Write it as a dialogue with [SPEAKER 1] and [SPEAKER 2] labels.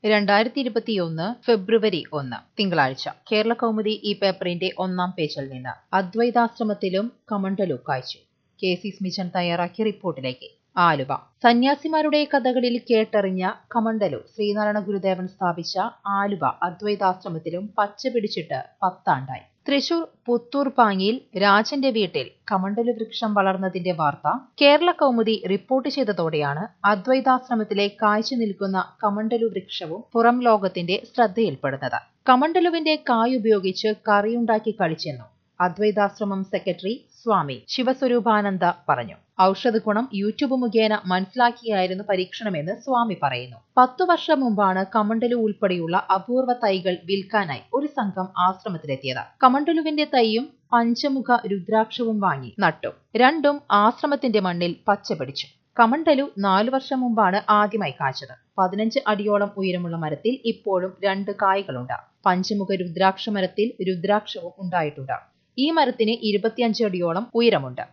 [SPEAKER 1] രണ്ടായിരത്തി ഇരുപത്തിയൊന്ന് ഫെബ്രുവരി ഒന്ന് തിങ്കളാഴ്ച കേരള കൗമുദി ഈ പേപ്പറിന്റെ ഒന്നാം പേജിൽ നിന്ന് അദ്വൈതാശ്രമത്തിലും കമണ്ടലു കായ്ച്ചു കെ സി സ്മിച്ചൻ തയ്യാറാക്കിയ റിപ്പോർട്ടിലേക്ക് ആലുവ സന്യാസിമാരുടെ കഥകളിൽ കേട്ടറിഞ്ഞ കമണ്ടലു ശ്രീനാരായണ ഗുരുദേവൻ സ്ഥാപിച്ച ആലുവ അദ്വൈതാശ്രമത്തിലും പച്ച പിടിച്ചിട്ട് പത്താണ്ടായി തൃശൂർ പുത്തൂർ പാങ്ങിയിൽ രാജന്റെ വീട്ടിൽ കമണ്ടലു വൃക്ഷം വളർന്നതിന്റെ വാർത്ത കേരള കൗമുദി റിപ്പോർട്ട് ചെയ്തതോടെയാണ് അദ്വൈതാശ്രമത്തിലെ കായ്ച്ചു നിൽക്കുന്ന കമണ്ടലു വൃക്ഷവും പുറം ലോകത്തിന്റെ ശ്രദ്ധയിൽപ്പെടുന്നത് കമണ്ടലുവിന്റെ കായ് ഉപയോഗിച്ച് കറിയുണ്ടാക്കി കളിച്ചെന്നു അദ്വൈതാശ്രമം സെക്രട്ടറി സ്വാമി ശിവസ്വരൂപാനന്ദ പറഞ്ഞു ഔഷധ ഗുണം യൂട്യൂബ് മുഖേന മനസ്സിലാക്കിയായിരുന്നു പരീക്ഷണമെന്ന് സ്വാമി പറയുന്നു പത്തു വർഷം മുമ്പാണ് കമണ്ടലു ഉൾപ്പെടെയുള്ള അപൂർവ തൈകൾ വിൽക്കാനായി ഒരു സംഘം ആശ്രമത്തിലെത്തിയത് കമണ്ടലുവിന്റെ തൈയും പഞ്ചമുഖ രുദ്രാക്ഷവും വാങ്ങി നട്ടു രണ്ടും ആശ്രമത്തിന്റെ മണ്ണിൽ പച്ചപിടിച്ചു കമണ്ടലു നാലു വർഷം മുമ്പാണ് ആദ്യമായി കായ്ച്ചത് പതിനഞ്ച് അടിയോളം ഉയരമുള്ള മരത്തിൽ ഇപ്പോഴും രണ്ട് കായ്കളുണ്ട് പഞ്ചമുഖ രുദ്രാക്ഷ മരത്തിൽ രുദ്രാക്ഷവും ഉണ്ടായിട്ടുണ്ട് ഈ മരത്തിന് ഇരുപത്തിയഞ്ച് അടിയോളം ഉയരമുണ്ട്